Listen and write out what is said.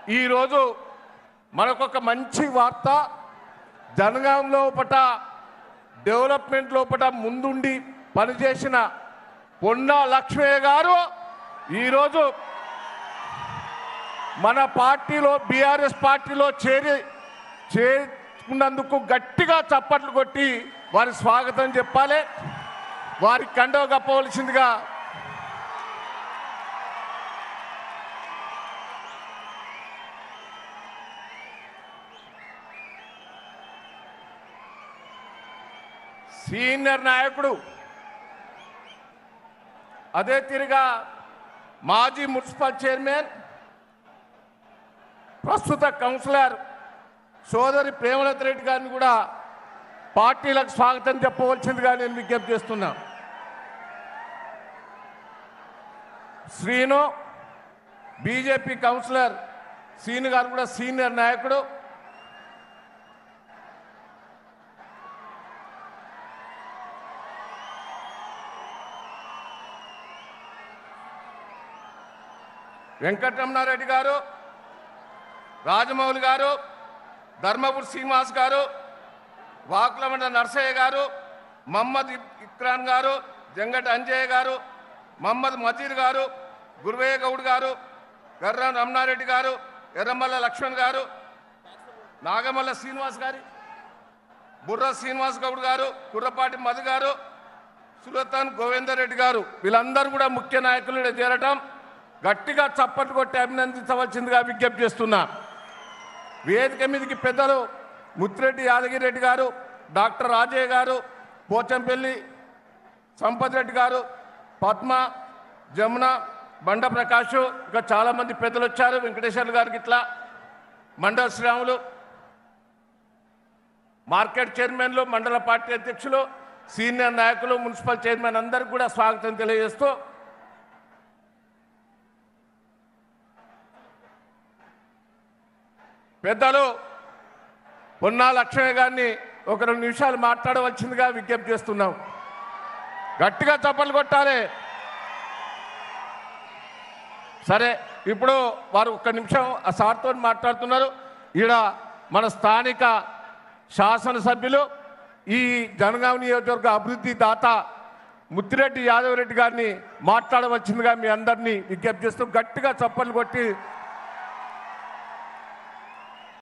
ఈరోజు మనకొక మంచి వార్త జనగాం లోపట డెవలప్మెంట్ లోపట ముందుండి పనిచేసిన పొన్నా లక్ష్మయ్య గారు ఈరోజు మన పార్టీలో బీఆర్ఎస్ పార్టీలో చేరి చేరుకున్నందుకు గట్టిగా చప్పట్లు కొట్టి వారి స్వాగతం చెప్పాలి వారి కండవ కప్పవలసిందిగా సీనియర్ నాయకుడు అదే తిరిగా మాజీ మున్సిపల్ చైర్మన్ ప్రస్తుత కౌన్సిలర్ సోదరి ప్రేమలత రెడ్డి గారిని కూడా పార్టీలకు స్వాగతం చెప్పవలసిందిగా నేను విజ్ఞప్తి చేస్తున్నా శ్రీను బీజేపీ కౌన్సిలర్ శ్రీను గారు కూడా సీనియర్ నాయకుడు వెంకటరమణారెడ్డి గారు రాజమౌళి గారు ధర్మపురి శ్రీనివాస్ గారు వాకులమండ నర్సయ్య గారు మహమ్మద్ ఇక్- ఇక్రాన్ గారు జంగటి అంజయ్య గారు మహమ్మద్ మజీర్ గారు గురువయ్య గౌడ్ గారు గర్రం రమణారెడ్డి గారు ఎర్రమల్ల లక్ష్మణ్ గారు నాగమల్ల శ్రీనివాస్ గారి బుర్ర శ్రీనివాస్ గౌడ్ గారు కుర్రపాటి మధు గారు సురతన్ గోవిందర్ రెడ్డి గారు వీళ్ళందరూ కూడా ముఖ్య నాయకులు ఈడ చేరటం గట్టిగా చప్పట్లు కొట్టి అభినందించవలసిందిగా విజ్ఞప్తి చేస్తున్నా వేదిక మీదకి పెద్దలు ముత్తిరెడ్డి యాదగిరెడ్డి గారు డాక్టర్ రాజయ్య గారు పోచంపల్లి సంపత్ రెడ్డి గారు పద్మ జమున బండ ప్రకాష్ ఇంకా చాలామంది పెద్దలు వచ్చారు వెంకటేశ్వర్లు గారికి ఇట్లా మండల శ్రీరాములు మార్కెట్ చైర్మన్లు మండల పార్టీ అధ్యక్షులు సీనియర్ నాయకులు మున్సిపల్ చైర్మన్ అందరికి కూడా స్వాగతం తెలియజేస్తూ పెద్దలు పొన్నా లక్ష్మయ్య గారిని ఒక రెండు నిమిషాలు మాట్లాడవలసిందిగా విజ్ఞప్తి చేస్తున్నాం గట్టిగా చప్పలు కొట్టాలి సరే ఇప్పుడు వారు ఒక్క నిమిషం ఆ సార్తో మాట్లాడుతున్నారు ఈడ మన స్థానిక శాసనసభ్యులు ఈ జనగాం నియోజకవర్గ అభివృద్ధి దాత ముత్తిరెడ్డి యాదవ్ రెడ్డి గారిని మాట్లాడవలసిందిగా మీ అందరినీ విజ్ఞప్తి చేస్తూ గట్టిగా చప్పట్లు కొట్టి